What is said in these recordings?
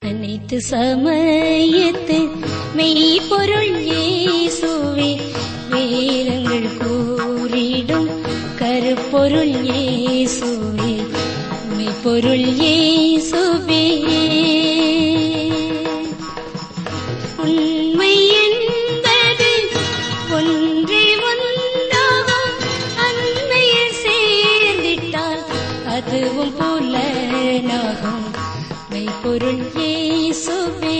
அனைத்து சமயத்து மெய்ப்பொருள் இயேசுவே வேதங்கள் கூறிடும் கருப்பொருள் இயேசுவே மெய்ப்பொருள் இயேசுவே உண்மை என்பது ஒன்றே ஒன்றாகும் அண்மையில் சேர்ந்திட்டால் அதுவும் புலனாகும் மெய்ப்பொருள் இயேசுவே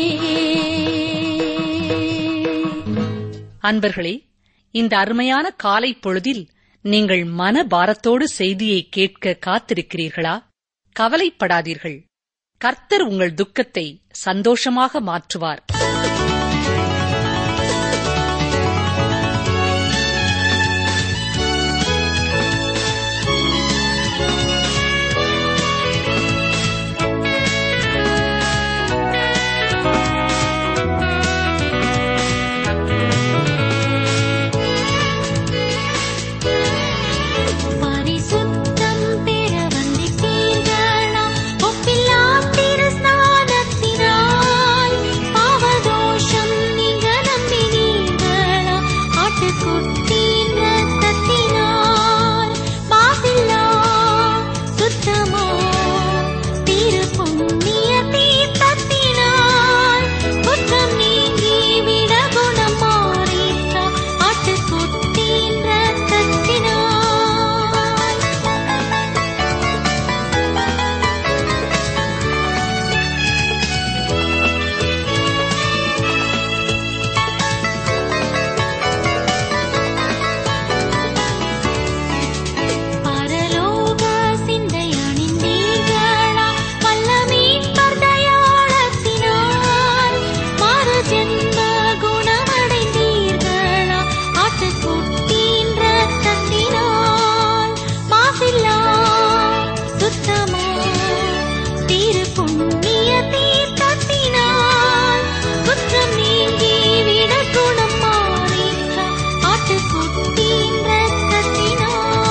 அன்பர்களே இந்த அருமையான காலை பொழுதில் நீங்கள் மன பாரத்தோடு செய்தியை கேட்க காத்திருக்கிறீர்களா கவலைப்படாதீர்கள் கர்த்தர் உங்கள் துக்கத்தை சந்தோஷமாக மாற்றுவார் பரிசுத்தம் பெற வந்திட்டீர்களா ஒப்பில்லா திருஸ்நானத்தினால் பாவதோஷம் நீங்க நம்பினீர்களா ஆட்டுக்குட்டியின் ரத்தத்தினால் மாசில்லா சுத்தமோ திரு புண்ணிய தீர்த்தத்தினால் குற்றம் நீங்கி விட குணம் மாறிற்ற ஆட்டுக்குட்டியின் ரத்தத்தினால் பரலோக சிந்தை அணிந்தீர்களா வல்லமீன் பர்தயாளத்தினால் மறு ஜென்ம குணமடைந்தீர்களா ஆட்டுக்குட்டியின் ரத்தத்தினால் மாசில்லா சுத்தமோ திரு புண்ணிய தீர்த்தத்தினால் குற்றம் நீங்கி விட குணம் மாறிற்ற ஆட்டுக்குட்டியின் ரத்தத்தினால்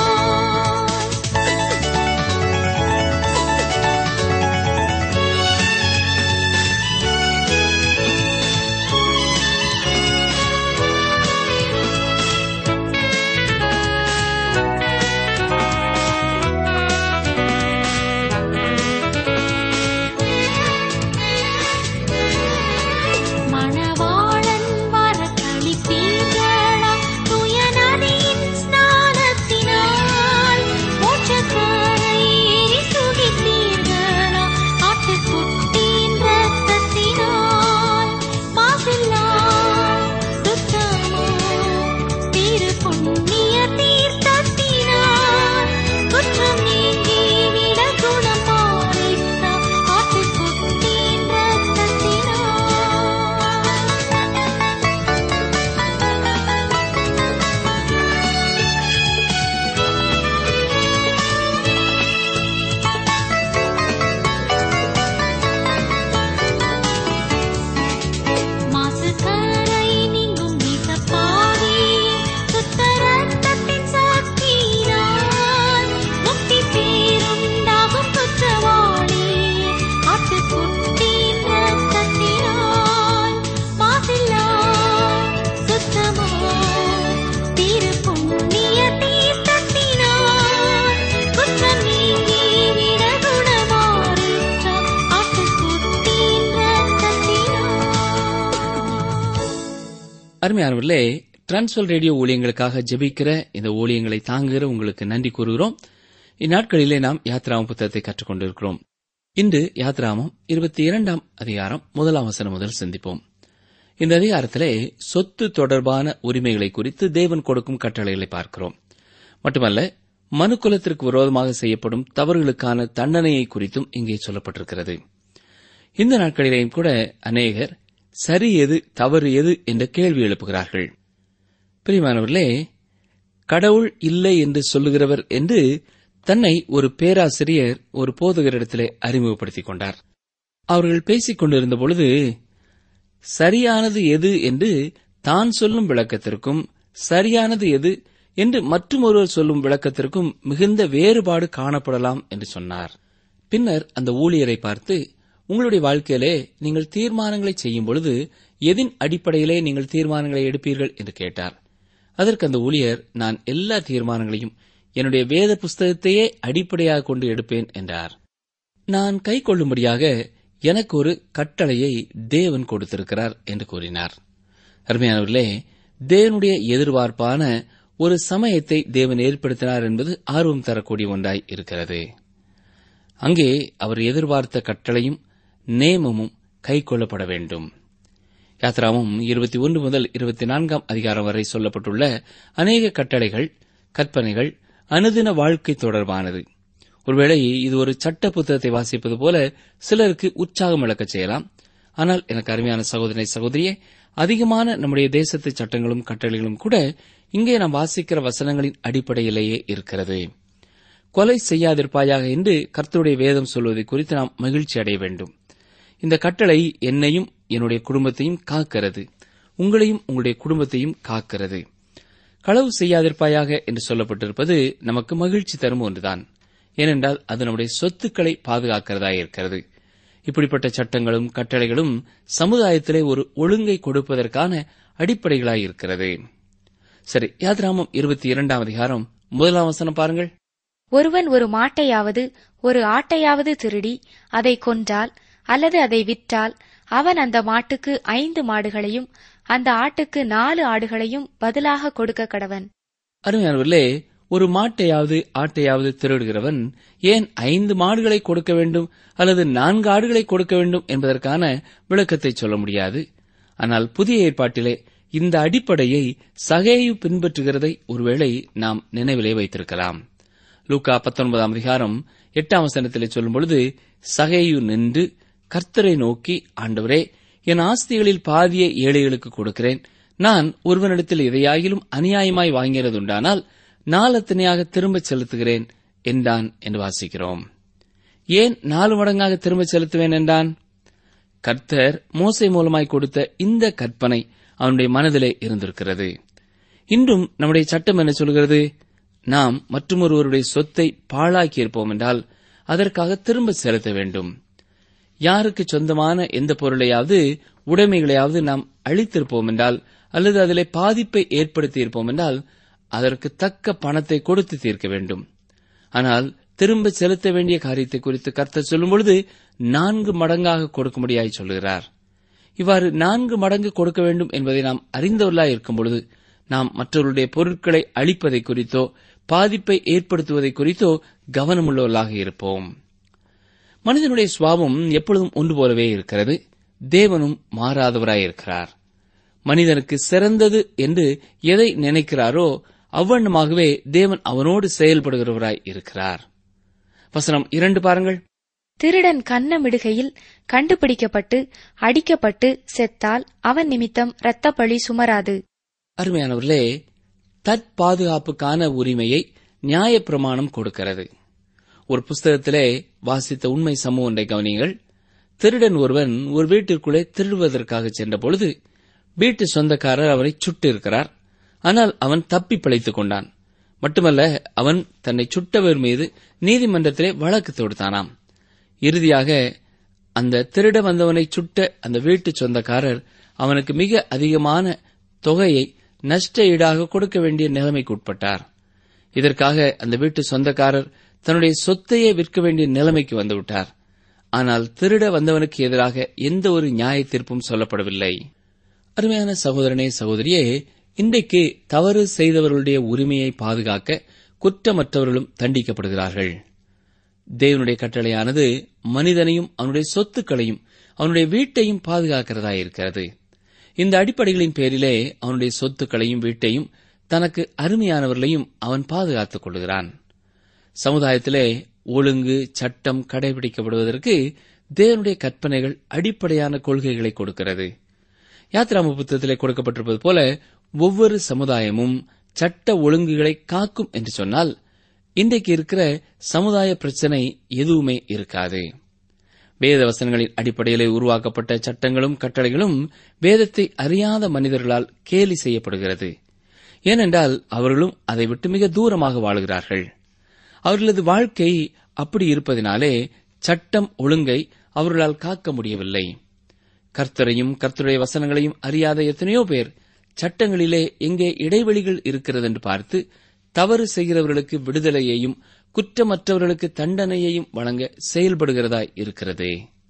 மணவாளன் வர கழிப்பீர்களா தூய நதியின் ஸ்நானத்தினால் மோட்சக்கரை ஏறி சுகித்தீர்களா ஆட்டுக்குட்டியின் ரத்தத்தினால் மாசில்லா சுத்தமோ திரு புண்ணிய தீர்த்தத்தினால் குற்றம் நீங்கி விட குணம் மாறிற்ற ஆட்டுக்குட்டியின் ரத்தத்தினால் மாசுக்கரை நீங்கும் வீசப்பாடி சுத்த ரத்தத்தின் சாட்சியினால் முக்தி பேருண்டாகும் குற்றவாளி ஆட்டுக்குட்டியின் ரத்தத்தினால் மாசில்லா சுத்தமோ திரு புண்ணிய தீர்த்தத்தினால் குற்றம் நீங்கி விட குணமாறிற்ற ஆட்டுக்குட்டியின் ரத்தத்தினால் அருமையானவர்களே டிரான்ஸ்வர் ரேடியோ ஊழியங்களுக்காக ஜெபிக்கிற இந்த ஊழியங்களை தாங்குகிற உங்களுக்கு நன்றி கூறுகிறோம் இந்நாட்களிலே நாம் யாத்ராமம் புத்தகத்தை கற்றுக்கொண்டிருக்கிறோம் இன்று யாத்ராமம் இருபத்தி இரண்டாம் அதிகாரம் முதலாம் வசனம் முதல் சிந்திப்போம் இந்த அதிகாரத்திலே சொத்து தொடர்பான உரிமைகளை குறித்து தேவன் கொடுக்கும் கட்டளைகளை பார்க்கிறோம் மட்டுமல்ல மனுக்குலத்திற்கு விரோதமாக செய்யப்படும் தவறுகளுக்கான தண்டனையை குறித்தும் இங்கே சொல்லப்பட்டிருக்கிறது இந்த நாட்களிலேயும் கூட அநேகர் சரி எது தவறு எது என்ற கேள்வி எழுப்புகிறார்கள் பிரியமானவர்களே கடவுள் இல்லை என்று சொல்லுகிறவர் என்று தன்னை ஒரு பேராசிரியர் ஒரு போதகரிடத்திலே அறிமுகப்படுத்திக் கொண்டார் அவர்கள் பேசிக் கொண்டிருந்த பொழுது சரியானது எது என்று தான் சொல்லும் விளக்கத்திற்கும் சரியானது எது என்று மற்றுமொருவர் சொல்லும் விளக்கத்திற்கும் மிகுந்த வேறுபாடு காணப்படலாம் என்று சொன்னார் பின்னர் அந்த ஊழியரை பார்த்து உங்களுடைய வாழ்க்கையிலே நீங்கள் தீர்மானங்களை செய்யும் பொழுது எதின் அடிப்படையிலே நீங்கள் தீர்மானங்களை எடுப்பீர்கள் என்று கேட்டார் அதற்கு அந்த ஊழியர் நான் எல்லா தீர்மானங்களையும் என்னுடைய வேத புஸ்தகத்தையே அடிப்படையாக கொண்டு எடுப்பேன் என்றார் நான் கை கொள்ளும்படியாக எனக்கு ஒரு கட்டளையை தேவன் கொடுத்திருக்கிறார் என்று கூறினார் அருமையானவர்களே தேவனுடைய எதிர்பார்ப்பான ஒரு சமயத்தை தேவன் ஏற்படுத்தினார் என்பது ஆர்வம் தரக்கூடிய ஒன்றாய் இருக்கிறது அங்கே அவர் எதிர்பார்த்த கட்டளையும் நேமமும் கை கொள்ளப்பட வேண்டும் யாத்ராவும் இருபத்தி ஒன்று முதல் இருபத்தி நான்காம் அதிகாரம் வரை சொல்லப்பட்டுள்ள அநேக கட்டளைகள் கற்பனைகள் அனுதின வாழ்க்கை தொடர்பானது ஒருவேளை இது ஒரு சட்ட புத்தகத்தை வாசிப்பது போல சிலருக்கு உற்சாகம் இழக்கச் செய்யலாம் ஆனால் எனக்கு அருமையான சகோதரனை சகோதரியே அதிகமான நம்முடைய தேசத்து சட்டங்களும் கட்டளைகளும் கூட இங்கே நாம் வாசிக்கிற வசனங்களின் அடிப்படையிலேயே இருக்கிறது கொலை செய்யாதிருப்பாயாக என்று கர்த்தருடைய வேதம் சொல்வதை குறித்து நாம் மகிழ்ச்சி அடைய வேண்டும் இந்த கட்டளை என்னையும் என்னுடைய குடும்பத்தையும் காக்கிறது உங்களையும் உங்களுடைய குடும்பத்தையும் காக்கிறது களவு செய்யாதிருப்பாயாக என்று சொல்லப்பட்டிருப்பது நமக்கு மகிழ்ச்சி தரும் ஒன்றுதான் ஏனென்றால் அது நம்முடைய சொத்துக்களை பாதுகாக்கிறதா இருக்கிறது இப்படிப்பட்ட சட்டங்களும் கட்டளைகளும் சமுதாயத்திலே ஒரு ஒழுங்கை கொடுப்பதற்கான அடிப்படைகளாய் இருக்கிறது சரி யாத்ராமம் இருபத்தி இரண்டாம் அதிகாரம் முதலாம் வசனம் பாருங்கள் ஒருவன் ஒரு மாட்டையாவது ஒரு ஆட்டையாவது திருடி அதை கொன்றால் அல்லது அதை விற்றால் அவன் அந்த மாட்டுக்கு ஐந்து மாடுகளையும் அந்த ஆட்டுக்கு நாலு ஆடுகளையும் பதிலாக கொடுக்க கடவன் அருமையானவர்களே ஒரு மாட்டையாவது ஆட்டையாவது திருடுகிறவன் ஏன் ஐந்து மாடுகளை கொடுக்க வேண்டும் அல்லது நான்கு ஆடுகளை கொடுக்க வேண்டும் என்பதற்கான விளக்கத்தை சொல்ல முடியாது ஆனால் புதிய ஏற்பாட்டிலே இந்த அடிப்படையை சகேயு பின்பற்றுகிறதை ஒருவேளை நாம் நினைவிலே வைத்திருக்கலாம் லூக்கா பத்தொன்பதாம் அதிகாரம் எட்டாம் வசனத்திலே சொல்லும் பொழுது சகேயு நின்று கர்த்தரை நோக்கி ஆண்டவரே என் ஆஸ்திகளில் பாதியை ஏழைகளுக்கு கொடுக்கிறேன் நான் ஒருவனிடத்தில் எதையாகிலும் அநியாயமாய் வாங்கிறதுண்டானால் நாலத்தனையாக திரும்பச் செலுத்துகிறேன் என்றான் என்று வாசிக்கிறோம் ஏன் நாலு மடங்காக திரும்பச் செலுத்துவேன் என்றான் கர்த்தர் மோசை மூலமாய் கொடுத்த இந்த கற்பனை அவனுடைய மனதிலே இருந்திருக்கிறது இன்றும் நம்முடைய சட்டம் என்ன சொல்கிறது நாம் மற்றொருவருடைய சொத்தை பாழாக்கி இருப்போம் என்றால் அதற்காக திரும்ப செலுத்த வேண்டும் யாருக்கு சொந்தமான எந்த பொருளையாவது உடைமைகளையாவது நாம் அழித்திருப்போம் என்றால் அல்லது அதிலே பாதிப்பை ஏற்படுத்தி இருப்போம் என்றால் அதற்கு தக்க பணத்தை கொடுத்து தீர்க்க வேண்டும் ஆனால் திரும்ப செலுத்த வேண்டிய காரியத்தை குறித்து கர்த்தர் சொல்லும் பொழுது நான்கு மடங்காக கொடுக்கும்படியாய் சொல்கிறார் இவ்வாறு நான்கு மடங்கு கொடுக்க வேண்டும் என்பதை நாம் அறிந்தவர்களாய் இருக்கும் பொழுது நாம் மற்றவருடைய பொருட்களை அழிப்பதை குறித்தோ பாதிப்பை ஏற்படுத்துவதை குறித்தோ கவனமுள்ளவர்களாக இருப்போம் மனிதனுடைய சுவாபம் எப்பொழுதும் ஒன்று போலவே இருக்கிறது தேவனும் மாறாதவராயிருக்கிறார் மனிதனுக்கு சிறந்தது என்று எதை நினைக்கிறாரோ அவ்வண்ணமாகவே தேவன் அவனோடு செயல்படுகிறவராய் இருக்கிறார் வசனம் இரண்டு பாருங்கள் திருடன் கன்னமிடுகையில் கண்டுபிடிக்கப்பட்டு அடிக்கப்பட்டு செத்தால் அவன் நிமித்தம் இரத்தப்பழி சுமராது அருமையானவர்களே தற்பாதுகாப்புக்கான உரிமையை நியாயப்பிரமாணம் கொடுக்கிறது ஒரு புஸ்தகத்திலே வாசித்த உண்மை சமூகம் ஒன்றை கவனியுங்கள் திருடன் ஒருவன் ஒரு வீட்டிற்குள்ளே திருடுவதற்காக சென்ற பொழுது வீட்டு சொந்தக்காரர் அவரை சுட்டு இருக்கிறார் ஆனால் அவன் தப்பி பிழைத்துக் கொண்டான் மட்டுமல்ல அவன் தன்னை சுட்டவர் மீது நீதிமன்றத்திலே வழக்கு தொடுத்தானாம் இறுதியாக அந்த திருட வந்தவனை சுட்ட அந்த வீட்டு சொந்தக்காரர் அவனுக்கு மிக அதிகமான தொகையை நஷ்ட ஈடாக கொடுக்க வேண்டிய நிலைமைக்கு உட்பட்டார் இதற்காக அந்த வீட்டு சொந்தக்காரர் தன்னுடைய சொத்தையே விற்க வேண்டிய நிலைமைக்கு வந்துவிட்டார் ஆனால் திருட வந்தவனுக்கு எதிராக எந்த ஒரு நியாய தீர்ப்பும் சொல்லப்படவில்லை அருமையான சகோதரனே சகோதரியே இன்றைக்கு தவறு செய்தவர்களுடைய உரிமையை பாதுகாக்க குற்றமற்றவர்களும் தண்டிக்கப்படுகிறார்கள் தேவனுடைய கட்டளையானது மனிதனையும் அவனுடைய சொத்துக்களையும் அவனுடைய வீட்டையும் பாதுகாக்கிறதா இருக்கிறது இந்த அடிப்படைகளின் பேரிலே அவனுடைய சொத்துக்களையும் வீட்டையும் தனக்கு அருமையானவர்களையும் அவன் பாதுகாத்துக் கொள்கிறான் சமுதாயத்திலே ஒழுங்கு சட்டம் கடைபிடிக்கப்படுவதற்கு தேவனுடைய கற்பனைகள் அடிப்படையான கொள்கைகளை கொடுக்கிறது யாத்ராம புத்தகத்திலே கொடுக்கப்பட்டிருப்பது போல ஒவ்வொரு சமுதாயமும் சட்ட ஒழுங்குகளை காக்கும் என்று சொன்னால் இன்றைக்கு இருக்கிற சமுதாய பிரச்சனை எதுவுமே இருக்காது வேத வசனங்களின் அடிப்படையிலே உருவாக்கப்பட்ட சட்டங்களும் கட்டளைகளும் வேதத்தை அறியாத மனிதர்களால் கேலி செய்யப்படுகிறது ஏனென்றால் அவர்களும் அதை விட்டு மிக தூரமாக வாழுகிறார்கள் அவர்களது வாழ்க்கை அப்படி இருப்பதினாலே சட்டம் ஒழுங்கை அவர்களால் காக்க முடியவில்லை கர்த்தரையும் கர்த்தருடைய வசனங்களையும் அறியாத எத்தனையோ பேர் சட்டங்களிலே எங்கே இடைவெளிகள் இருக்கிறது என்று பார்த்து தவறு செய்கிறவர்களுக்கு விடுதலையையும் குற்றமற்றவர்களுக்கு தண்டனையையும் வழங்க செயல்படுகிறதாய் இருக்கிறது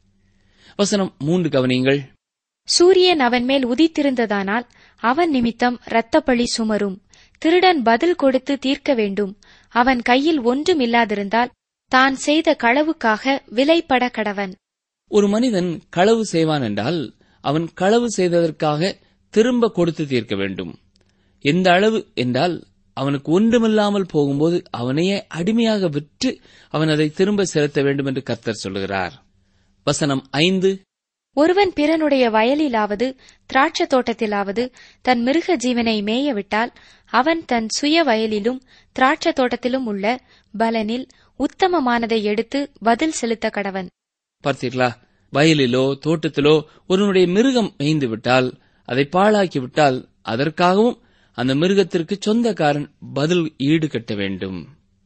வசனம் மூன்று கவனியுங்கள் சூரியன் அவன் மேல் உதித்திருந்ததானால் அவன் நிமித்தம் இரத்தப்பழி சுமரும் திருடன் பதில் கொடுத்து தீர்க்க வேண்டும் அவன் கையில் ஒன்றும் இல்லாதிருந்தால் தான் செய்த களவுக்காக விலைப்பட கடவன் ஒரு மனிதன் களவு செய்வான் என்றால் அவன் களவு செய்ததற்காக திரும்ப கொடுத்து தீர்க்க வேண்டும் எந்த அளவு என்றால் அவனுக்கு ஒன்றுமில்லாமல் போகும்போது அவனையே அடிமையாக விற்று அவன் அதை திரும்ப செலுத்த வேண்டும் என்று கர்த்தர் சொல்லுகிறார் வசனம் ஐந்து ஒருவன் பிறனுடைய வயலிலாவது திராட்சத் தோட்டத்திலாவது தன் மிருக ஜீவனை மேயவிட்டால் அவன் தன் சுய வயலிலும் திராட்சத் தோட்டத்திலும் உள்ள பலனில் உத்தமமானதை எடுத்து பதில் செலுத்த கடவன் பார்த்தீர்களா வயலிலோ தோட்டத்திலோ ஒருவனுடைய மிருகம் மேய்ந்து விட்டால் அதை பாழாக்கி விட்டால் அதற்காகவும் அந்த மிருகத்திற்கு சொந்தக்காரன் பதில் ஈடு கட்ட வேண்டும்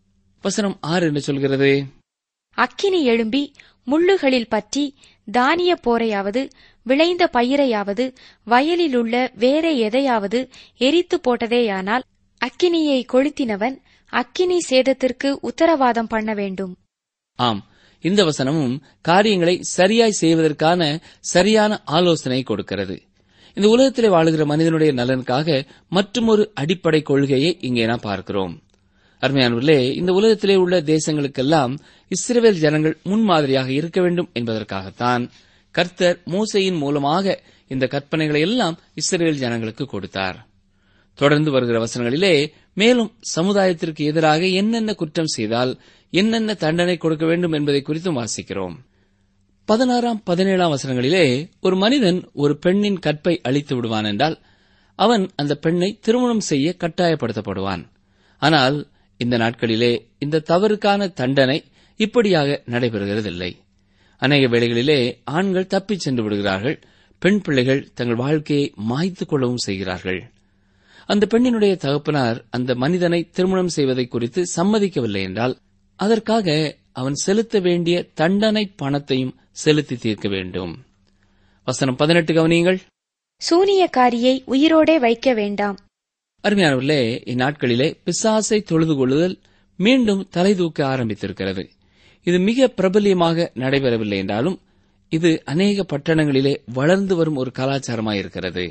வசனம் ஆறு என்று சொல்கிறது அக்கினி எழும்பி முள்ளுகளில் பற்றி தானிய போரையாவது விளைந்த பயிரையாவது வயலிலுள்ள வேற எதையாவது எரித்து போட்டதேயானால் அக்கினியை கொளுத்தினவன் அக்கினி சேதத்திற்கு உத்தரவாதம் பண்ண வேண்டும் ஆம் இந்த வசனமும் காரியங்களை சரியாய் செய்வதற்கான சரியான ஆலோசனை கொடுக்கிறது இந்த உலகத்திலே வாழுகிற மனிதனுடைய நலனுக்காக மற்றுமொரு அடிப்படை கொள்கையை இங்கே நாம் பார்க்கிறோம் அருமையானவர்களே இந்த உலகத்திலே உள்ள தேசங்களுக்கெல்லாம் இஸ்ரவேல் ஜனங்கள் முன்மாதிரியாக இருக்க வேண்டும் என்பதற்காகத்தான் கர்த்தர் மோசையின் மூலமாக இந்த கற்பனைகளை எல்லாம் இஸ்ரவேல் ஜனங்களுக்கு கொடுத்தார் தொடர்ந்து வருகிற வசனங்களிலே மேலும் சமுதாயத்திற்கு எதிராக என்னென்ன குற்றம் செய்தால் என்னென்ன தண்டனை கொடுக்க வேண்டும் என்பதை குறித்தும் வாசிக்கிறோம் பதினாறாம் பதினேழாம் வசனங்களிலே ஒரு மனிதன் ஒரு பெண்ணின் கற்பை அழித்து விடுவான் என்றால் அவன் அந்த பெண்ணை திருமணம் செய்ய கட்டாயப்படுத்தப்படுவான் ஆனால் இந்த நாட்களிலே இந்த தவறுக்கான தண்டனை இப்படியாக நடைபெறுகிறதில்லை அநேக வேளைகளிலே ஆண்கள் தப்பிச் சென்று விடுகிறார்கள் பெண் பிள்ளைகள் தங்கள் வாழ்க்கையை மாய்த்துக் கொள்ளவும் செய்கிறார்கள் அந்த பெண்ணினுடைய தகப்பனார் அந்த மனிதனை திருமணம் செய்வதை குறித்து சம்மதிக்கவில்லை என்றால் அதற்காக அவன் செலுத்த வேண்டிய தண்டனை பணத்தையும் செலுத்தி தீர்க்க வேண்டும் வசனம் பதினெட்டு கவனியுங்கள் சூனியக்காரியை உயிரோடே வைக்க வேண்டாம் அருமையானவர்களே இந்நாட்களிலே பிசாசை தொழுது கொள்ளுதல் மீண்டும் தலை தூக்க ஆரம்பித்திருக்கிறது இது மிக பிரபல்யமாக நடைபெறவில்லை என்றாலும் இது அநேக பட்டணங்களிலே வளர்ந்து வரும் ஒரு கலாச்சாரமாயிருக்கிறது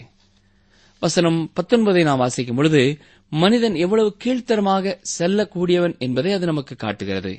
வசனம் பத்தொன்பதை நாம் வாசிக்கும் பொழுது மனிதன் எவ்வளவு கீழ்த்தரமாக செல்லக்கூடியவன் என்பதை அது நமக்கு காட்டுகிறது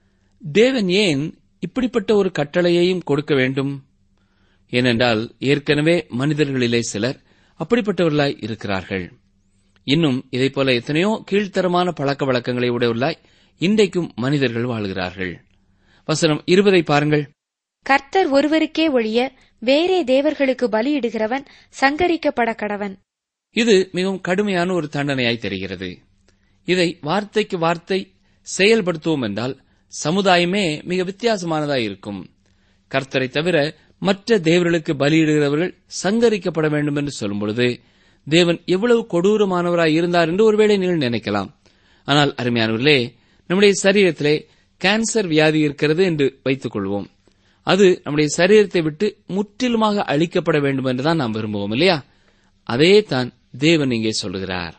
தேவன் ஏன் இப்படிப்பட்ட ஒரு கட்டளையையும் கொடுக்க வேண்டும் ஏனென்றால் ஏற்கனவே மனிதர்களிலே சிலர் அப்படிப்பட்டவர்களாய் இருக்கிறார்கள் இன்னும் இதைப் போல எத்தனையோ கீழ்த்தரமான பழக்க வழக்கங்களை உடையவர்களாய் இன்றைக்கும் மனிதர்கள் வாழ்கிறார்கள் வசனம் இருபதை பாருங்கள் கர்த்தர் ஒருவருக்கே ஒழிய வேறே தேவர்களுக்கு பலியிடுகிறவன் சங்கரிக்கப்பட கடவன் இது மிகவும் கடுமையான ஒரு தண்டனையாய் தெரிகிறது இதை வார்த்தைக்கு வார்த்தை செயல்படுத்துவோம் என்றால் சமுதாயமே மிக வித்தியாசமானதாய் இருக்கும் கர்த்தரை தவிர மற்ற தேவர்களுக்கு பலியிடுகிறவர்கள் சங்கரிக்கப்பட வேண்டும் என்று சொல்லும் பொழுது தேவன் எவ்வளவு கொடூரமானவராய் இருந்தார் என்று ஒருவேளை நீங்கள் நினைக்கலாம் ஆனால் அருமையானவர்களே நம்முடைய சரீரத்திலே கேன்சர் வியாதி இருக்கிறது என்று வைத்துக் கொள்வோம் அது நம்முடைய சரீரத்தை விட்டு முற்றிலுமாக அழிக்கப்பட வேண்டும் என்றுதான் நாம் விரும்புவோம் இல்லையா அதே தான் தேவன் இங்கே சொல்லுகிறார்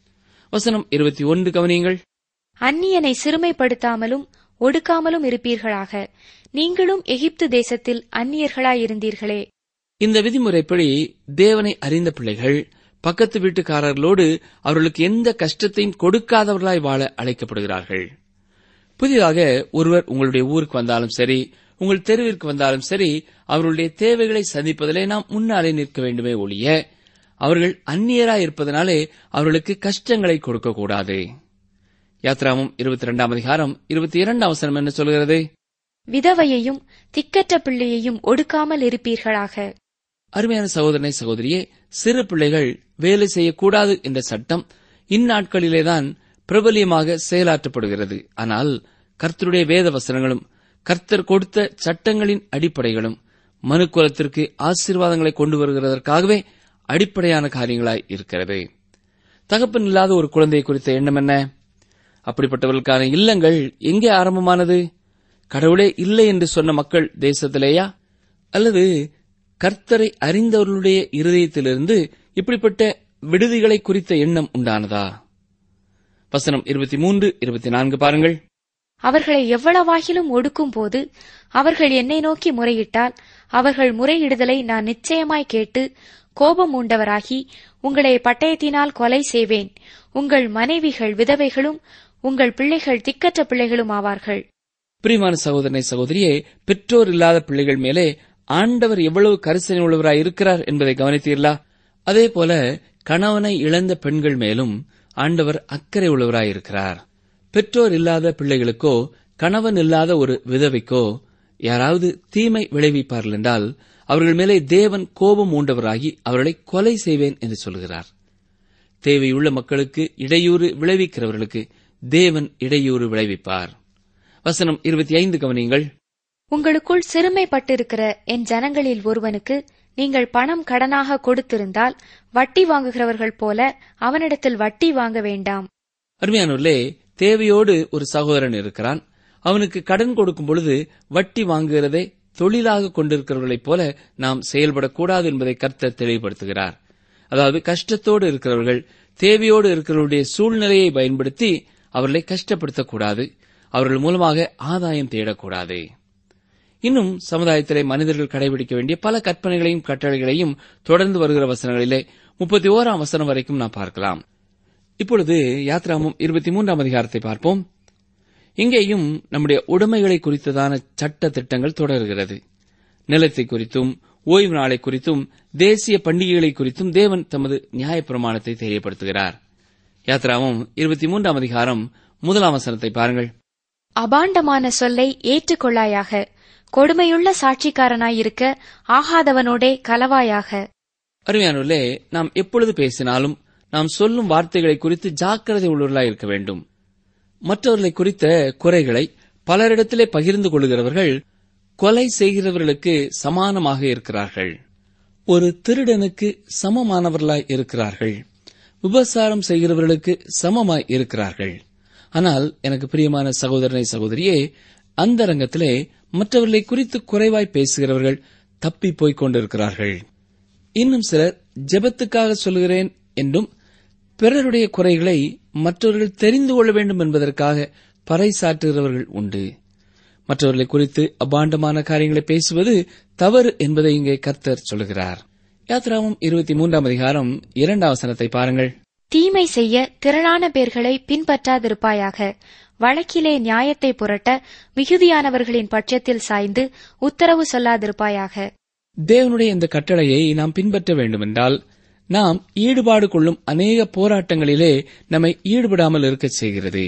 வசனம் இருபத்தி ஒன்று கவனியுங்கள் அந்நியனை சிறுமைப்படுத்தாமலும் ஒடுக்காமலும் இருப்பீர்களாக நீங்களும் எகிப்து தேசத்தில் அந்நியர்களாயிருந்தீர்களே இந்த விதிமுறைப்படி தேவனை அறிந்த பிள்ளைகள் பக்கத்து வீட்டுக்காரர்களோடு அவர்களுக்கு எந்த கஷ்டத்தையும் கொடுக்காதவர்களாய் வாழ அழைக்கப்படுகிறார்கள் புதிதாக ஒருவர் உங்களுடைய ஊருக்கு வந்தாலும் சரி உங்கள் தெருவிற்கு வந்தாலும் சரி அவர்களுடைய தேவைகளை சந்திப்பதிலே நாம் முன்னாலே நிற்க வேண்டுமே ஒழிய அவர்கள் அந்நியராய் இருப்பதனாலே அவர்களுக்கு கஷ்டங்களை கொடுக்கக்கூடாது யாத்ராமம் இருபத்தி இரண்டாம் அதிகாரம் இருபத்தி இரண்டாம் அவசரம் என்ன சொல்கிறது விதவையையும் திக்கற்ற பிள்ளையையும் ஒடுக்காமல் இருப்பீர்களாக அருமையான சகோதரனை சகோதரியே சிறு பிள்ளைகள் வேலை செய்யக்கூடாது என்ற சட்டம் இந்நாட்களிலேதான் பிரபலியமாக செயலாற்றப்படுகிறது ஆனால் கர்த்தருடைய வேத வசனங்களும் கர்த்தர் கொடுத்த சட்டங்களின் அடிப்படைகளும் மனுக்குலத்திற்கு ஆசீர்வாதங்களை கொண்டு வருகிறதற்காகவே அடிப்படையான காரியங்களாய் இருக்கிறது தகப்பன் இல்லாத ஒரு குழந்தை குறித்த எண்ணம் என்ன அப்படிப்பட்டவர்களுக்கான இல்லங்கள் எங்கே ஆரம்பமானது கடவுளே இல்லை என்று சொன்ன மக்கள் தேசத்திலேயா அல்லது கர்த்தரை அறிந்தவர்களுடைய இருதயத்திலிருந்து இப்படிப்பட்ட விடுதிகளை குறித்த எண்ணம் உண்டானதா வசனம் இருபத்தி மூன்று இருபத்தி நான்கு பாருங்கள் அவர்களை எவ்வளவாகிலும் ஒடுக்கும் போது அவர்கள் என்னை நோக்கி முறையிட்டால் அவர்கள் முறையிடுதலை நான் நிச்சயமாய் கேட்டு கோபம் உண்டவராகி உங்களை பட்டயத்தினால் கொலை செய்வேன் உங்கள் மனைவிகள் விதவைகளும் உங்கள் பிள்ளைகள் திக்கற்ற பிள்ளைகளும் ஆவார்கள் பிரியமான சகோதரனை சகோதரியே பெற்றோர் இல்லாத பிள்ளைகள் மேலே ஆண்டவர் எவ்வளவு கரிசனை உள்ளவராய் இருக்கிறார் என்பதை கவனித்தீர்களா அதே போல கணவனை இழந்த பெண்கள் மேலும் ஆண்டவர் அக்கறை உள்ளவராய் இருக்கிறார் பெற்றோர் இல்லாத பிள்ளைகளுக்கோ கணவன் இல்லாத ஒரு விதவைக்கோ யாராவது தீமை விளைவிப்பார்கள் என்றால் அவர்கள் மேலே தேவன் கோபம் ஊண்டவராகி அவர்களை கொலை செய்வேன் என்று சொல்கிறார் தேவையுள்ள மக்களுக்கு இடையூறு விளைவிக்கிறவர்களுக்கு தேவன் இடையூறு விளைவிப்பார் வசனம் இருபத்தி ஐந்து கவனியுங்கள் உங்களுக்குள் சிறுமைப்பட்டிருக்கிற என் ஜனங்களில் ஒருவனுக்கு நீங்கள் பணம் கடனாக கொடுத்திருந்தால் வட்டி வாங்குகிறவர்கள் போல அவனிடத்தில் வட்டி வாங்க வேண்டாம் அருமையானவர்களே தேவையோடு ஒரு சகோதரன் இருக்கிறான் அவனுக்கு கடன் கொடுக்கும் பொழுது வட்டி வாங்குகிறதை தொழிலாக கொண்டிருக்கிறவர்களைப் போல நாம் செயல்படக்கூடாது என்பதை கர்த்தர் தெளிவுபடுத்துகிறார் அதாவது கஷ்டத்தோடு இருக்கிறவர்கள் தேவையோடு இருக்கிறவருடைய சூழ்நிலையை பயன்படுத்தி அவர்களை கஷ்டப்படுத்தக்கூடாது அவர்கள் மூலமாக ஆதாயம் தேடக்கூடாது இன்னும் சமுதாயத்திலே மனிதர்கள் கடைபிடிக்க வேண்டிய பல கற்பனைகளையும் கட்டளைகளையும் தொடர்ந்து வருகிற வசனங்களிலே முப்பத்தி ஓராம் வசனம் வரைக்கும் நாம் பார்க்கலாம் இப்பொழுது யாத்ராமம் இருபத்தி மூன்றாம் அதிகாரத்தை பார்ப்போம் இங்கேயும் நம்முடைய உடைமைகளை குறித்ததான சட்ட திட்டங்கள் தொடர்கிறது நிலத்தை குறித்தும் ஓய்வு நாளை குறித்தும் தேசிய பண்டிகைகளை குறித்தும் தேவன் தமது நியாயப்பிரமாணத்தை தெரியப்படுத்துகிறார் யாத்ராமம் இருபத்தி மூன்றாம் அதிகாரம் முதலாம் வசனத்தை பாருங்கள் அபாண்டமான சொல்லை ஏற்றுக்கொள்ளாயாக கொடுமையுள்ள சாட்சிக்காரனாயிருக்க ஆகாதவனோடே கலவாயாக அருமையானவர்களே நாம் எப்பொழுது பேசினாலும் நாம் சொல்லும் வார்த்தைகளை குறித்து ஜாக்கிரதை உள்ளவர்களாய் இருக்க வேண்டும் மற்றவர்களை குறித்த குறைகளை பலரிடத்திலே பகிர்ந்து கொள்கிறவர்கள் கொலை செய்கிறவர்களுக்கு சமானமாக இருக்கிறார்கள் ஒரு திருடனுக்கு சமமானவர்களாய் இருக்கிறார்கள் விபசாரம் செய்கிறவர்களுக்கு சமமாய் இருக்கிறார்கள் ஆனால் எனக்கு பிரியமான சகோதரனை சகோதரியே அந்த ரங்கத்திலே மற்றவர்களை குறித்து குறைவாய் பேசுகிறவர்கள் தப்பி போய்க் கொண்டிருக்கிறார்கள் இன்னும் சிலர் ஜெபத்துக்காக சொல்கிறேன் என்றும் பிறருடைய குறைகளை மற்றவர்கள் தெரிந்து கொள்ள வேண்டும் என்பதற்காக பறைசாற்றுகிறவர்கள் உண்டு மற்றவர்களை குறித்து அபாண்டமான காரியங்களை பேசுவது தவறு என்பதை இங்கே கர்த்தர் சொல்கிறார் யாத்ராமம் இருபத்தி மூன்றாம் அதிகாரம் இரண்டாம் வசனத்தை பாருங்கள் தீமை செய்ய திரளான பேர்களை பின்பற்றாதிருப்பாயாக வழக்கிலே நியாயத்தை புரட்ட மிகுதியானவர்களின் பட்சத்தில் சாய்ந்து உத்தரவு சொல்லாதிருப்பாயாக தேவனுடைய இந்த கட்டளையை நாம் பின்பற்ற வேண்டுமென்றால் நாம் ஈடுபாடு கொள்ளும் அநேக போராட்டங்களிலே நம்மை ஈடுபடாமல் இருக்கச் செய்கிறது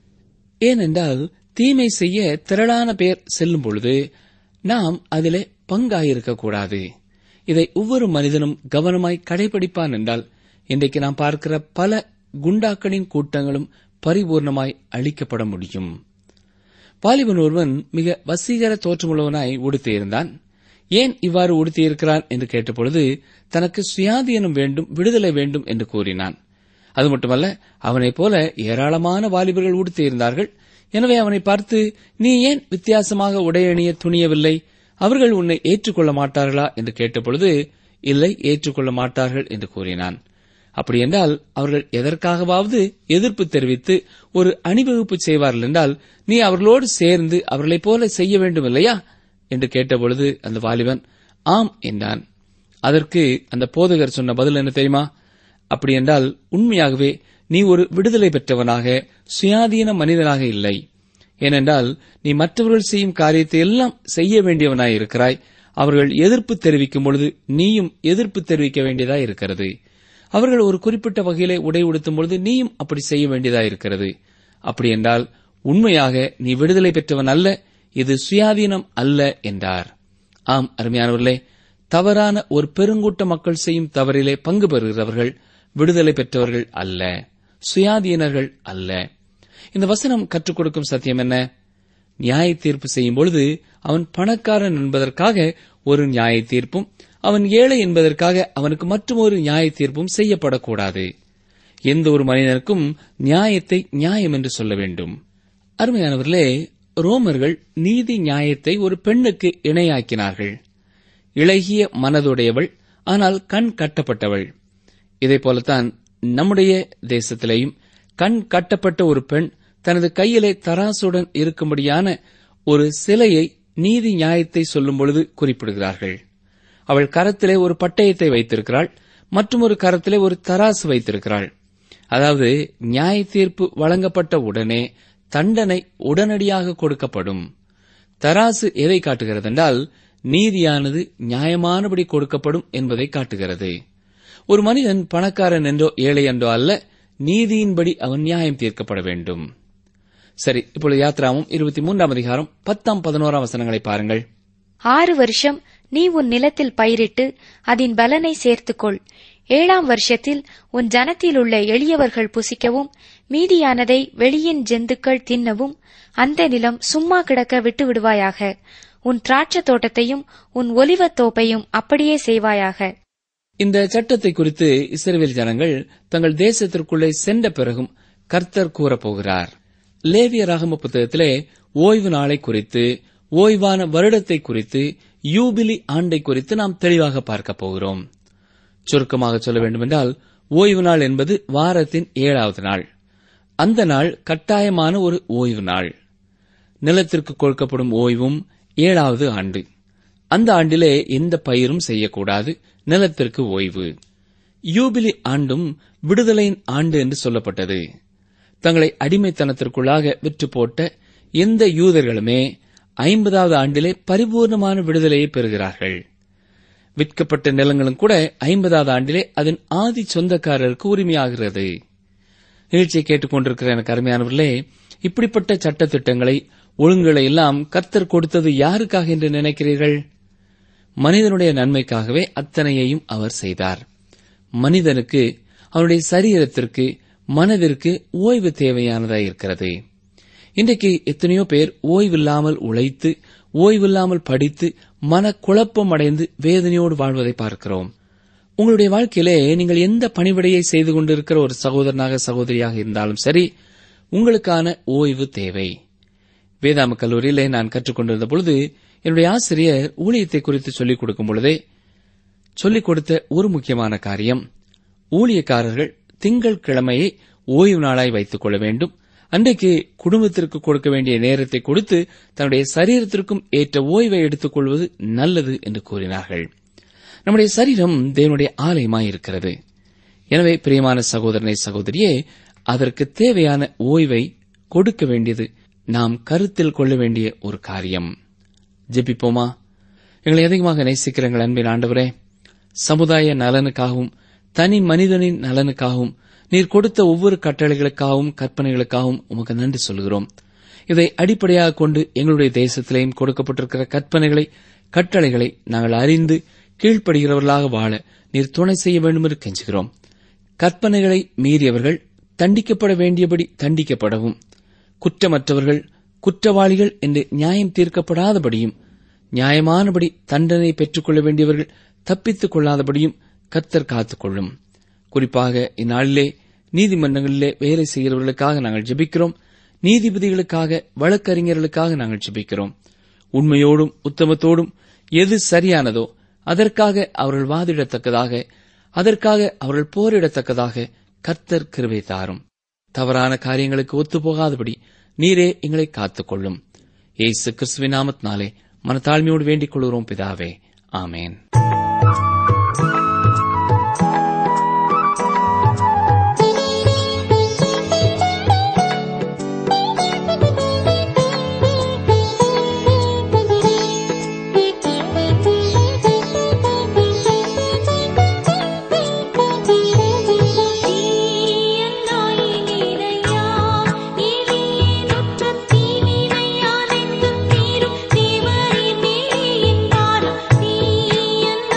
ஏனென்றால் தீமை செய்ய திரளான பேர் செல்லும் பொழுது நாம் அதிலே பங்காயிருக்கக்கூடாது இதை ஒவ்வொரு மனிதனும் கவனமாய் கடைபிடிப்பான் என்றால் இன்றைக்கு நாம் பார்க்கிற பல குண்டாக்களின் கூட்டங்களும் பரிபூர்ணமாய் அழிக்கப்பட முடியும் வாலிபன் ஒருவன் மிக வசீகர தோற்றமுள்ளவனாய் உடுத்தியிருந்தான் ஏன் இவ்வாறு உடுத்தியிருக்கிறான் என்று கேட்டபொழுது தனக்கு சுயாதீனம் வேண்டும் விடுதலை வேண்டும் என்று கூறினான் அது மட்டுமல்ல அவனைப் போல ஏராளமான வாலிபர்கள் உடுத்தியிருந்தார்கள் எனவே அவனை பார்த்து நீ ஏன் வித்தியாசமாக உடையணிய துணியவில்லை அவர்கள் உன்னை ஏற்றுக்கொள்ள மாட்டார்களா என்று கேட்டபொழுது இல்லை ஏற்றுக்கொள்ள மாட்டார்கள் என்று கூறினான் அப்படியென்றால் அவர்கள் எதற்காகவாவது எதிர்ப்பு தெரிவித்து ஒரு அணிவகுப்பு செய்வார்கள் என்றால் நீ அவர்களோடு சேர்ந்து அவர்களைப் போல செய்ய வேண்டும் இல்லையா என்று கேட்டபொழுது அந்த வாலிபன் ஆம் என்றான் அதற்கு அந்த போதகர் சொன்ன பதில் என்ன தெரியுமா அப்படியென்றால் உண்மையாகவே நீ ஒரு விடுதலை பெற்றவனாக சுயாதீன மனிதனாக இல்லை ஏனென்றால் நீ மற்றவர்கள் செய்யும் காரியத்தை எல்லாம் செய்ய வேண்டியவனாய் இருக்கிறாய் அவர்கள் எதிர்ப்பு தெரிவிக்கும் பொழுது நீயும் எதிர்ப்பு தெரிவிக்க வேண்டியதாய் இருக்கிறது அவர்கள் ஒரு குறிப்பிட்ட வகையிலே உடை உடுத்தும் பொழுது நீயும் அப்படி செய்ய வேண்டியதாய் இருக்கிறது அப்படி என்றால் உண்மையாக நீ விடுதலை பெற்றவன் அல்ல இது சுயாதீனம் அல்ல என்றார் ஆம் அருமையானவர்களே தவறான ஒரு பெருங்கூட்ட மக்கள் செய்யும் தவறிலே பங்கு பெறுகிறவர்கள் விடுதலை பெற்றவர்கள் அல்ல சுயாதீனர்கள் அல்ல இந்த வசனம் கற்றுக் கொடுக்கும் சத்தியம் என்ன நியாய தீர்ப்பு செய்யும் பொழுது அவன் பணக்காரன் என்பதற்காக ஒரு நியாய தீர்ப்பும் அவன் ஏழை என்பதற்காக அவனுக்கு மற்றொரு நியாய தீர்ப்பும் செய்யப்படக்கூடாது எந்த ஒரு மனிதனுக்கும் நியாயத்தை நியாயம் என்று சொல்ல வேண்டும் அருமையானவர்களே ரோமர்கள் நீதி நியாயத்தை ஒரு பெண்ணுக்கு இணையாக்கினார்கள் இளகிய மனதுடையவள் ஆனால் கண் கட்டப்பட்டவள் இதைப் போலத்தான் நம்முடைய தேசத்திலேயும் கண் கட்டப்பட்ட ஒரு பெண் தனது கையிலே தராசுடன் இருக்கும்படியான ஒரு சிலையை நீதி நியாயத்தை சொல்லும் பொழுது குறிப்பிடுகிறார்கள் அவள் கரத்திலே ஒரு பட்டயத்தை வைத்திருக்கிறாள் மற்றும் ஒரு கரத்திலே ஒரு தராசு வைத்திருக்கிறாள் அதாவது நியாய தீர்ப்பு வழங்கப்பட்ட உடனே தண்டனை உடனடியாக கொடுக்கப்படும் தராசு எதை காட்டுகிறது என்றால் நீதியானது நியாயமானபடி கொடுக்கப்படும் என்பதை காட்டுகிறது ஒரு மனிதன் பணக்காரன் என்றோ ஏழை என்றோ அல்ல நீதியின்படி அவன் நியாயம் தீர்க்கப்பட வேண்டும் சரி இப்பொழுது யாத்ராமும் இருபத்தி மூன்றாம் அதிகாரம் பத்தாம் பதினோராம் வசனங்களை பாருங்கள் ஆறு வருஷம் நீ உன் நிலத்தில் பயிரிட்டு அதன் பலனை சேர்த்துக்கொள் ஏழாம் வருஷத்தில் உன் ஜனத்தில் உள்ள எளியவர்கள் புசிக்கவும் மீதியானதை வெளியின் ஜந்துக்கள் தின்னவும் அந்த நிலம் சும்மா கிடக்க விட்டு விடுவாயாக உன் திராட்சத் தோட்டத்தையும் உன் ஒலிவத் தோப்பையும் அப்படியே செய்வாயாக இந்த சட்டத்தை குறித்து இஸ்ரவேல் ஜனங்கள் தங்கள் தேசத்திற்குள்ளே சென்ற பிறகும் கர்த்தர் கூறப்போகிறார் லேவியராகம புத்தகத்திலே ஓய்வு நாளை குறித்து ஓய்வான வருடத்தை குறித்து யூபிலி ஆண்டை குறித்து நாம் தெளிவாக பார்க்க போகிறோம் சுருக்கமாக சொல்ல வேண்டுமென்றால் ஓய்வு நாள் என்பது வாரத்தின் ஏழாவது நாள் அந்த நாள் கட்டாயமான ஒரு ஓய்வு நாள் நிலத்திற்கு கொடுக்கப்படும் ஓய்வும் ஏழாவது ஆண்டு அந்த ஆண்டிலே எந்த பயிரும் செய்யக்கூடாது நிலத்திற்கு ஓய்வு யூபிலி ஆண்டும் விடுதலையின் ஆண்டு என்று சொல்லப்பட்டது தங்களை அடிமைத்தனத்திற்குள்ளாக விற்று போட்ட எந்த யூதர்களுமே ஐம்பதாவது ஆண்டிலே பரிபூர்ணமான விடுதலையை பெறுகிறார்கள் விற்கப்பட்ட நிலங்களும் கூட ஐம்பதாவது ஆண்டிலே அதன் ஆதி சொந்தக்காரருக்கு உரிமையாகிறது நிகழ்ச்சியை கேட்டுக்கொண்டிருக்கிற எனக்கு அருமையானவர்களே இப்படிப்பட்ட சட்ட திட்டங்களை ஒழுங்குகளை எல்லாம் கர்த்தர் கொடுத்தது யாருக்காக என்று நினைக்கிறீர்கள் மனிதனுடைய நன்மைக்காகவே அத்தனையையும் அவர் செய்தார் மனிதனுக்கு அவனுடைய சரீரத்திற்கு மனதிற்கு ஓய்வு தேவையானதாய் இருக்கிறது இன்றைக்கு எத்தனையோ பேர் ஓய்வில்லாமல் உழைத்து ஓய்வில்லாமல் படித்து மனக்குழப்பம் அடைந்து வேதனையோடு வாழ்வதை பார்க்கிறோம் உங்களுடைய வாழ்க்கையிலே நீங்கள் எந்த பணிவிடையை செய்து கொண்டிருக்கிற ஒரு சகோதரனாக சகோதரியாக இருந்தாலும் சரி உங்களுக்கான ஓய்வு தேவை வேதாம கல்லூரியிலே நான் கற்றுக்கொண்டிருந்த பொழுது என்னுடைய ஆசிரியர் ஊழியத்தை குறித்து சொல்லிக் கொடுக்கும் பொழுதே சொல்லிக் கொடுத்த ஒரு முக்கியமான காரியம் ஊழியக்காரர்கள் திங்கள் கிழமையை ஓய்வு நாளாய் வைத்துக் கொள்ள வேண்டும் அன்றைக்கு குடும்பத்திற்கு கொடுக்க வேண்டிய நேரத்தை கொடுத்து தன்னுடைய சரீரத்திற்கும் ஏற்ற ஓய்வை எடுத்துக் கொள்வது நல்லது என்று கூறினார்கள் நம்முடைய சரீரம் தேவனுடைய ஆலயமாய் இருக்கிறது எனவே பிரியமான சகோதரனை சகோதரியே அதற்கு தேவையான ஓய்வை கொடுக்க வேண்டியது நாம் கருத்தில் கொள்ள வேண்டிய ஒரு காரியம் ஜெபிப்போமா எங்களை அதிகமாக நேசிக்கிற எங்கள் அன்பின் ஆண்டவரே சமுதாய நலனுக்காகவும் தனி மனிதனின் நலனுக்காகவும் நீர் கொடுத்த ஒவ்வொரு கட்டளைகளுக்காகவும் கற்பனைகளுக்காகவும் உமக்கு நன்றி சொல்கிறோம் இதை அடிப்படையாக கொண்டு எங்களுடைய தேசத்திலேயும் கொடுக்கப்பட்டிருக்கிற கற்பனைகளை கட்டளைகளை நாங்கள் அறிந்து கீழ்ப்படுகிறவர்களாக வாழ நீர் துணை செய்ய வேண்டும் என்று கெஞ்சுகிறோம் கற்பனைகளை மீறியவர்கள் தண்டிக்கப்பட வேண்டியபடி தண்டிக்கப்படவும் குற்றமற்றவர்கள் குற்றவாளிகள் என்று நியாயம் தீர்க்கப்படாதபடியும் நியாயமானபடி தண்டனை பெற்றுக்கொள்ள வேண்டியவர்கள் தப்பித்துக் கொள்ளாதபடியும் கர்த்தர் காத்துக் கொள்ளும் குறிப்பாக இந்நாளிலே நீதிமன்றங்களிலே வேலை செய்கிறவர்களுக்காக நாங்கள் ஜெபிக்கிறோம் நீதிபதிகளுக்காக வழக்கறிஞர்களுக்காக நாங்கள் ஜெபிக்கிறோம் உண்மையோடும் உத்தமத்தோடும் எது சரியானதோ அதற்காக அவர்கள் வாதிடத்தக்கதாக அதற்காக அவர்கள் போரிடத்தக்கதாக கர்த்தர் கிருபை தாரும் தவறான காரியங்களுக்கு ஒத்துப்போகாதபடி நீரே எங்களை காத்துக்கொள்ளும் ஏசு கிறிஸ்துவின் நாமத்தினாலே மனத்தாழ்மையோடு வேண்டிக் கொள்கிறோம் பிதாவே ஆமேன் தீயன்னாயினிலையா இலீனுற்ற தீவினையால் எங்கும் நீரும் தேவரீர் மேலே என்பாரும் தீயன்னாயினிலையா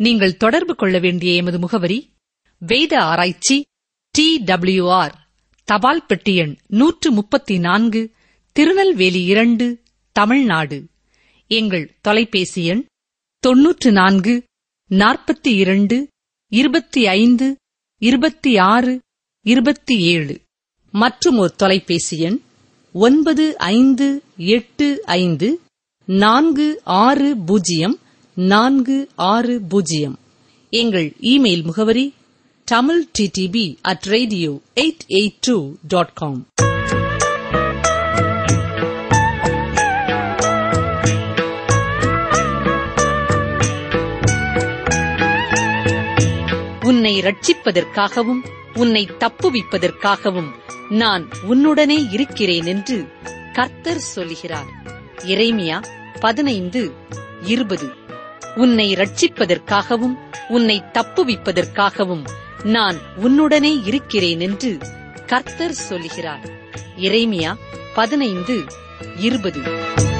நீங்கள் தொடர்பு கொள்ள வேண்டிய எமது முகவரி வேத ஆராய்ச்சி டி ஆர் தபால் பெட்டி எண் நூற்று முப்பத்தி நான்கு திருநெல்வேலி இரண்டு தமிழ்நாடு எங்கள் தொலைபேசி எண் தொன்னூற்று நான்கு நாற்பத்தி இரண்டு இருபத்தி ஐந்து இருபத்தி ஆறு இருபத்தி ஏழு மற்றும் ஒரு தொலைபேசி எண் ஒன்பது ஐந்து எட்டு ஐந்து நான்கு ஆறு பூஜ்ஜியம் நான்கு ஆறு பூஜ்ஜியம் எங்கள் இமெயில் முகவரி Tamil DTP at radio eight eight two dot com உன்னை ரட்சிப்பதற்காகவும் உன்னை தப்புவிப்பதற்காகவும் நான் உன்னுடனே இருக்கிறேன் என்று கர்த்தர் சொல்லுகிறார் இறைமியா பதினைந்து இருபது உன்னை ரட்சிப்பதற்காகவும் உன்னை தப்புவிப்பதற்காகவும் நான் உன்னுடனே இருக்கிறேன் என்று கர்த்தர் சொல்லுகிறார் இறைமியா பதினைந்து இருபது